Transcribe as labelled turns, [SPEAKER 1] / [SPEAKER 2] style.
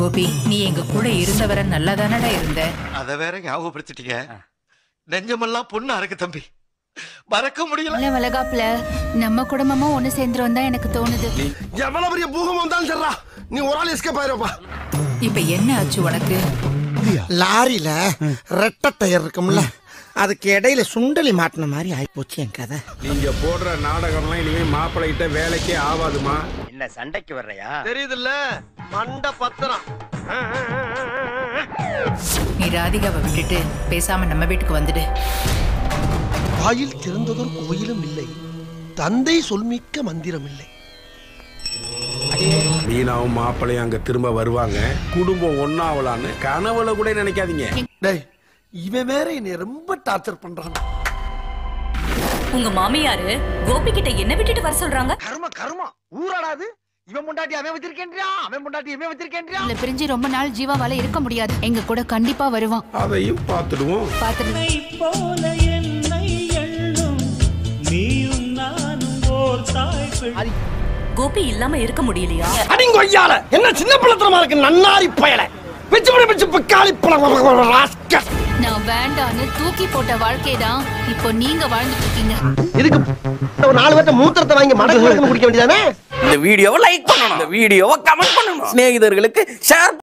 [SPEAKER 1] கோபி நீ எங்க கூட இருந்தவரை நல்லா தானடா இருந்த
[SPEAKER 2] அத வேற ஞாபகப்படுத்திட்டீங்க நெஞ்சமெல்லாம் பொண்ணு அறக்கு தம்பி மறக்க முடியல
[SPEAKER 3] நல்ல வளகாப்புல நம்ம குடும்பமும் ஒண்ணு சேர்ந்துரும் தான் எனக்கு தோணுது
[SPEAKER 4] எவ்வளவு பெரிய பூகம் வந்தாலும் சரிடா நீ ஒரு ஆள் எஸ்கேப் ஆயிருப்பா
[SPEAKER 1] இப்ப என்ன ஆச்சு உனக்கு
[SPEAKER 5] லாரியில ரெட்டை டயர் இருக்கும்ல அதுக்கு இடையில சுண்டலி மாட்டின மாதிரி ஆயிப்போச்சு என் கதை
[SPEAKER 6] நீங்க போடுற நாடகம்லாம் இனிமே மாப்பிள்ளைகிட்ட வேலைக்கே ஆகாதுமா
[SPEAKER 7] என்ன சண்டைக்கு வர்றையா
[SPEAKER 2] தெரியுதுல்ல மண்ட பத்திரம்
[SPEAKER 1] நீ ராதிகாவை விட்டுட்டு பேசாம நம்ம வீட்டுக்கு வந்துடு
[SPEAKER 4] வாயில் திறந்ததொரு கோயிலும் இல்லை தந்தை சொல்மிக்க மந்திரம் இல்லை
[SPEAKER 6] மீனாவும் மாப்பிள்ளையும் அங்க திரும்ப வருவாங்க குடும்பம் ஒன்னாவலான்னு கனவுல கூட நினைக்காதீங்க
[SPEAKER 4] டேய் இவன் வேற என்னை ரொம்ப டார்ச்சர் பண்றான்
[SPEAKER 8] உங்க மாமியாரு கோபி கிட்ட என்ன விட்டுட்டு வர சொல்றாங்க
[SPEAKER 7] கர்ம கர்மா ஊராடாது இவன் முண்டாட்டி அவன் வச்சிருக்கேன்றியா அவன் முண்டாட்டி இவன் வச்சிருக்கேன்றியா
[SPEAKER 3] இதுல பிரிஞ்சு ரொம்ப நாள் ஜீவாவால இருக்க முடியாது எங்க கூட கண்டிப்பா வருவான்
[SPEAKER 6] அதையும் பார்த்துடுவோம்
[SPEAKER 3] பாத்துட்டு
[SPEAKER 9] போல என்னை எண்ணும் நீயும் நானும் ஓர் தாய் பிள்ளை
[SPEAKER 8] கோபி இல்லாம இருக்க முடியலையா
[SPEAKER 4] அடிங்கொய்யால என்ன சின்ன பிள்ளத்தனமா இருக்கு நன்னாரி பயல வச்சு விட வச்சு பிக்காளி பழம் ராஸ்கல்
[SPEAKER 3] நான் வேண்டான்னு தூக்கி போட்ட வாழ்க்கை தான் இப்போ நீங்க வாழ்ந்துட்டு இருக்கீங்க
[SPEAKER 4] இதுக்கு ஒரு நாலு பேர்த்த மூத்திரத்தை வாங்கி மடக்கு மடக்கு குடிக்க வேண்டியதானே
[SPEAKER 10] இந்த வீடியோவை லைக் பண்ணணும் இந்த வீடியோவை கமெண்ட் பண்ணணும் சிநேகிதர்களுக்கு ஷேர்